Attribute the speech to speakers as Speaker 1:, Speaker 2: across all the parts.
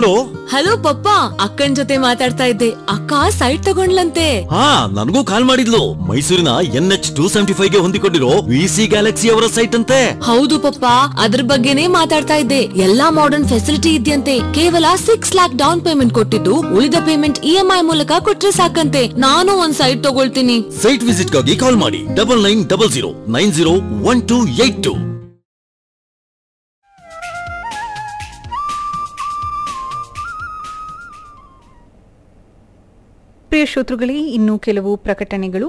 Speaker 1: hello
Speaker 2: hello ಪಪ್ಪ ಅಕ್ಕನ್ ಜೊತೆ ಮಾತಾಡ್ತಾ ಇದ್ದೆ ಅಕ್ಕ ಸೈಟ್ ತಗೊಂಡ್ಲಂತೆ
Speaker 1: ಹಾ ನನಗೂ ಕಾಲ್ ಮಾಡಿದ್ಲು ಮೈಸೂರಿನ N H two seventy five ಗೆ ಹೊಂದಿಕೊಂಡಿರೋ ವಿ ಸಿ ಗ್ಯಾಲಕ್ಸಿ ಅವರ ಸೈಟ್ ಅಂತೆ
Speaker 2: ಹೌದು ಪಪ್ಪ ಅದ್ರ ಬಗ್ಗೆನೇ ಮಾತಾಡ್ತಾ ಇದ್ದೆ ಎಲ್ಲಾ ಮಾಡರ್ನ್ ಫೆಸಿಲಿಟಿ ಇದೆಯಂತೆ ಕೇವಲ ಸಿಕ್ಸ್ ಲ್ಯಾಕ್ ಡೌನ್ ಪೇಮೆಂಟ್ ಕೊಟ್ಟಿದ್ದು ಉಳಿದ ಪೇಮೆಂಟ್ ಇ ಎಂ ಐ ಮೂಲಕ ಕೊಟ್ರೆ ಸಾಕಂತೆ ನಾನು ಒಂದ್ ಸೈಟ್ ತಗೊಳ್ತೀನಿ
Speaker 1: ಸೈಟ್ ವಿಸಿಟ್ ಗಾಗಿ ಕಾಲ್ ಮಾಡಿ double nine double zero nine zero one two eight two
Speaker 3: ಪ್ರಿಯ ಶ್ರೋತೃಗಳೇ ಇನ್ನು ಕೆಲವು ಪ್ರಕಟಣೆಗಳು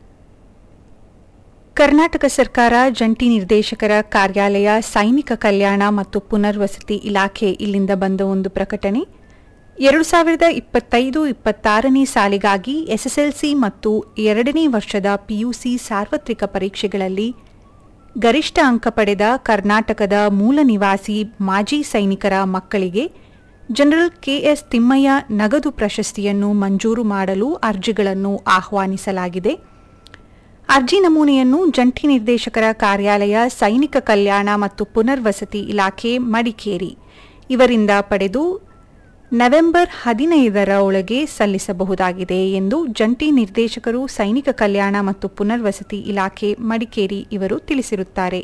Speaker 3: ಕರ್ನಾಟಕ ಸರ್ಕಾರ ಜಂಟಿ ನಿರ್ದೇಶಕರ ಕಾರ್ಯಾಲಯ ಸೈನಿಕ ಕಲ್ಯಾಣ ಮತ್ತು ಪುನರ್ವಸತಿ ಇಲಾಖೆ ಇಲ್ಲಿಂದ ಬಂದ ಒಂದು ಪ್ರಕಟಣೆ ಎರಡು ಸಾವಿರದ ಇಪ್ಪತ್ತೈದು ಇಪ್ಪತ್ತಾರನೇ ಸಾಲಿಗಾಗಿ ಎಸ್ಎಸ್ಎಲ್ಸಿ ಮತ್ತು ಎರಡನೇ ವರ್ಷದ ಪಿಯುಸಿ ಸಾರ್ವತ್ರಿಕ ಪರೀಕ್ಷೆಗಳಲ್ಲಿ ಗರಿಷ್ಠ ಅಂಕ ಪಡೆದ ಕರ್ನಾಟಕದ ಮೂಲ ನಿವಾಸಿ ಮಾಜಿ ಸೈನಿಕರ ಮಕ್ಕಳಿಗೆ ಜನರಲ್ ಕೆಎಸ್ ತಿಮ್ಮಯ್ಯ ನಗದು ಪ್ರಶಸ್ತಿಯನ್ನು ಮಂಜೂರು ಮಾಡಲು ಅರ್ಜಿಗಳನ್ನು ಆಹ್ವಾನಿಸಲಾಗಿದೆ ಅರ್ಜಿ ನಮೂನೆಯನ್ನು ಜಂಟಿ ನಿರ್ದೇಶಕರ ಕಾರ್ಯಾಲಯ ಸೈನಿಕ ಕಲ್ಯಾಣ ಮತ್ತು ಪುನರ್ವಸತಿ ಇಲಾಖೆ ಮಡಿಕೇರಿ ಇವರಿಂದ ಪಡೆದು ನವೆಂಬರ್ ಹದಿನೈದರ ಒಳಗೆ ಸಲ್ಲಿಸಬಹುದಾಗಿದೆ ಎಂದು ಜಂಟಿ ನಿರ್ದೇಶಕರು ಸೈನಿಕ ಕಲ್ಯಾಣ ಮತ್ತು ಪುನರ್ವಸತಿ ಇಲಾಖೆ ಮಡಿಕೇರಿ ಇವರು ತಿಳಿಸಿರುತ್ತಾರೆ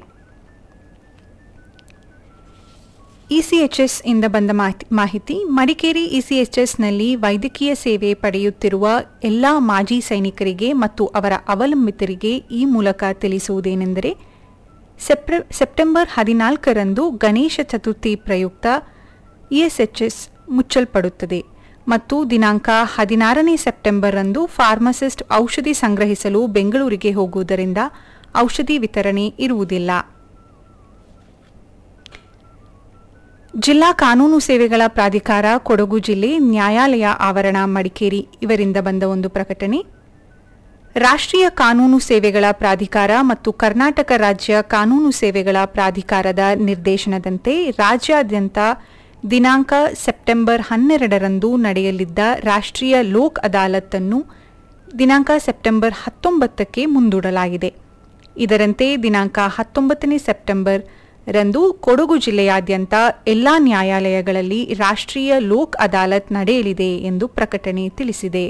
Speaker 3: ಇಸಿಎಚ್ಎಸ್ ಇಂದ ಬಂದ ಮಾಹಿತಿ- ಮಾಹಿತಿ ಮಡಿಕೇರಿ ಇಸಿಎಚ್ಎಸ್ನಲ್ಲಿ ವೈದ್ಯಕೀಯ ಸೇವೆ ಪಡೆಯುತ್ತಿರುವ ಎಲ್ಲ ಮಾಜಿ ಸೈನಿಕರಿಗೆ ಮತ್ತು ಅವರ ಅವಲಂಬಿತರಿಗೆ ಈ ಮೂಲಕ ತಿಳಿಸುವುದೇನೆಂದರೆ ಸೆಪ್ರೆ- ಸೆಪ್ಟೆಂಬರ್ ಹದಿನಾಲ್ಕರಂದು ಗಣೇಶ ಚತುರ್ಥಿ ಪ್ರಯುಕ್ತ ಇಎಸ್ಎಚ್ಎಸ್ ಮುಚ್ಚಲ್ಪಡುತ್ತದೆ ಮತ್ತು ದಿನಾಂಕ ಹದಿನಾರನೇ ಸೆಪ್ಟೆಂಬರ್ ರಂದು ಫಾರ್ಮಸಿಸ್ಟ್ ಔಷಧಿ ಸಂಗ್ರಹಿಸಲು ಬೆಂಗಳೂರಿಗೆ ಹೋಗುವುದರಿಂದ ಔಷಧಿ ವಿತರಣೆ ಇರುವುದಿಲ್ಲ ಜಿಲ್ಲಾ ಕಾನೂನು ಸೇವೆಗಳ ಪ್ರಾಧಿಕಾರ ಕೊಡಗು ಜಿಲ್ಲೆ ನ್ಯಾಯಾಲಯ ಆವರಣ ಮಡಿಕೇರಿ ಇವರಿಂದ ಬಂದ ಒಂದು ಪ್ರಕಟಣೆ ರಾಷ್ಟ್ರೀಯ ಕಾನೂನು ಸೇವೆಗಳ ಪ್ರಾಧಿಕಾರ ಮತ್ತು ಕರ್ನಾಟಕ ರಾಜ್ಯ ಕಾನೂನು ಸೇವೆಗಳ ಪ್ರಾಧಿಕಾರದ ನಿರ್ದೇಶನದಂತೆ ರಾಜ್ಯಾದ್ಯಂತ ದಿನಾಂಕ ಸೆಪ್ಟೆಂಬರ್ ಹನ್ನೆರಡರಂದು ನಡೆಯಲಿದ್ದ ರಾಷ್ಟ್ರೀಯ ಲೋಕ್ ಅದಾಲತ್ ಅನ್ನು ದಿನಾಂಕ ಸೆಪ್ಟೆಂಬರ್ ಹತ್ತೊಂಬತ್ತಕ್ಕೆ ಮುಂದೂಡಲಾಗಿದೆ ಇದರಂತೆ ದಿನಾಂಕ ಹತ್ತೊಂಬತ್ತನೇ ಸೆಪ್ಟೆಂಬರ್ ರಂದು ಕೊಡಗು ಜಿಲ್ಲೆಯಾದ್ಯಂತ ಎಲ್ಲಾ ನ್ಯಾಯಾಲಯಗಳಲ್ಲಿ ರಾಷ್ಟ್ರೀಯ ಲೋಕ್ ಅದಾಲತ್ ನಡೆಯಲಿದೆ ಎಂದು ಪ್ರಕಟಣೆ ತಿಳಿಸಿದೆ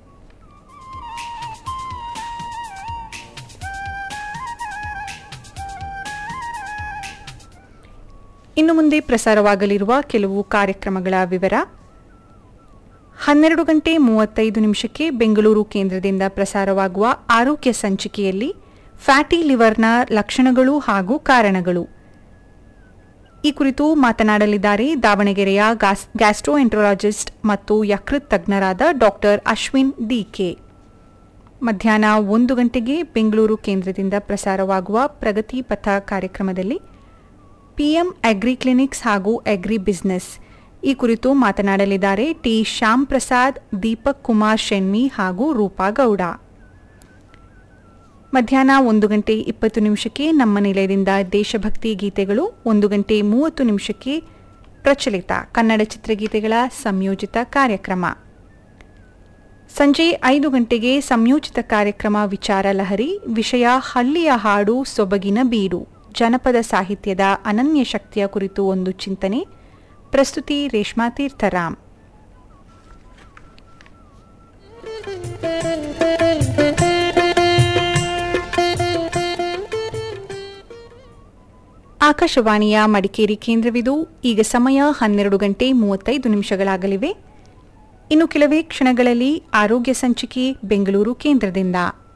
Speaker 3: ಇನ್ನು ಮುಂದೆ ಪ್ರಸಾರವಾಗಲಿರುವ ಕೆಲವು ಕಾರ್ಯಕ್ರಮಗಳ ವಿವರ ಹನ್ನೆರಡು ಗಂಟೆ ಮೂವತ್ತೈದು ನಿಮಿಷಕ್ಕೆ ಬೆಂಗಳೂರು ಕೇಂದ್ರದಿಂದ ಪ್ರಸಾರವಾಗುವ ಆರೋಗ್ಯ ಸಂಚಿಕೆಯಲ್ಲಿ ಫ್ಯಾಟಿ ಲಿವರ್ನ ಲಕ್ಷಣಗಳು ಹಾಗೂ ಕಾರಣಗಳು ಈ ಕುರಿತು ಮಾತನಾಡಲಿದ್ದಾರೆ ದಾವಣಗೆರೆಯ ಗಾಸ್- ಗ್ಯಾಸ್ಟ್ರೋಎಂಟ್ರಾಲಜಿಸ್ಟ್ ಮತ್ತು ಯಕೃತ್ ತಜ್ಞರಾದ ಡಾಕ್ಟರ್ ಅಶ್ವಿನ್ ಡಿಕೆ ಮಧ್ಯಾಹ್ನ ಒಂದು ಗಂಟೆಗೆ ಬೆಂಗಳೂರು ಕೇಂದ್ರದಿಂದ ಪ್ರಸಾರವಾಗುವ ಪ್ರಗತಿ ಪಥ ಕಾರ್ಯಕ್ರಮದಲ್ಲಿ ಪಿಎಂ ಅಗ್ರಿ ಕ್ಲಿನಿಕ್ಸ್ ಹಾಗೂ ಅಗ್ರಿ ಬಿಸಿನೆಸ್ ಈ ಕುರಿತು ಮಾತನಾಡಲಿದ್ದಾರೆ ಟಿ ಶ್ಯಾಮ್ ಪ್ರಸಾದ್ ದೀಪಕ್ ಕುಮಾರ್ ಶೆನ್ಮಿ ಹಾಗೂ ರೂಪಾ ಗೌಡ ಮಧ್ಯಾಹ್ನ ಒಂದು ಗಂಟೆ ಇಪ್ಪತ್ತು ನಿಮಿಷಕ್ಕೆ ನಮ್ಮ ನಿಲಯದಿಂದ ದೇಶಭಕ್ತಿ ಗೀತೆಗಳು ಒಂದು ಗಂಟೆ ಮೂವತ್ತು ನಿಮಿಷಕ್ಕೆ ಪ್ರಚಲಿತ ಕನ್ನಡ ಚಿತ್ರಗೀತೆಗಳ ಸಂಯೋಜಿತ ಕಾರ್ಯಕ್ರಮ ಸಂಜೆ ಐದು ಗಂಟೆಗೆ ಸಂಯೋಜಿತ ಕಾರ್ಯಕ್ರಮ ವಿಚಾರ ಲಹರಿ ವಿಷಯ ಹಳ್ಳಿಯ ಹಾಡು ಸೊಬಗಿನ ಬೀಡು ಜನಪದ ಸಾಹಿತ್ಯದ ಅನನ್ಯ ಶಕ್ತಿಯ ಕುರಿತು ಒಂದು ಚಿಂತನೆ ಪ್ರಸ್ತುತಿ ರೇಷ್ಮಾ ತೀರ್ಥರಾಮ್ ಆಕಾಶವಾಣಿಯ ಮಡಿಕೇರಿ ಕೇಂದ್ರವಿದು ಈಗ ಸಮಯ ಹನ್ನೆರಡು ಗಂಟೆ ಮೂವತ್ತೈದು ನಿಮಿಷಗಳಾಗಲಿವೆ ಇನ್ನು ಕೆಲವೇ ಕ್ಷಣಗಳಲ್ಲಿ ಆರೋಗ್ಯ ಸಂಚಿಕೆ ಬೆಂಗಳೂರು ಕೇಂದ್ರದಿಂದ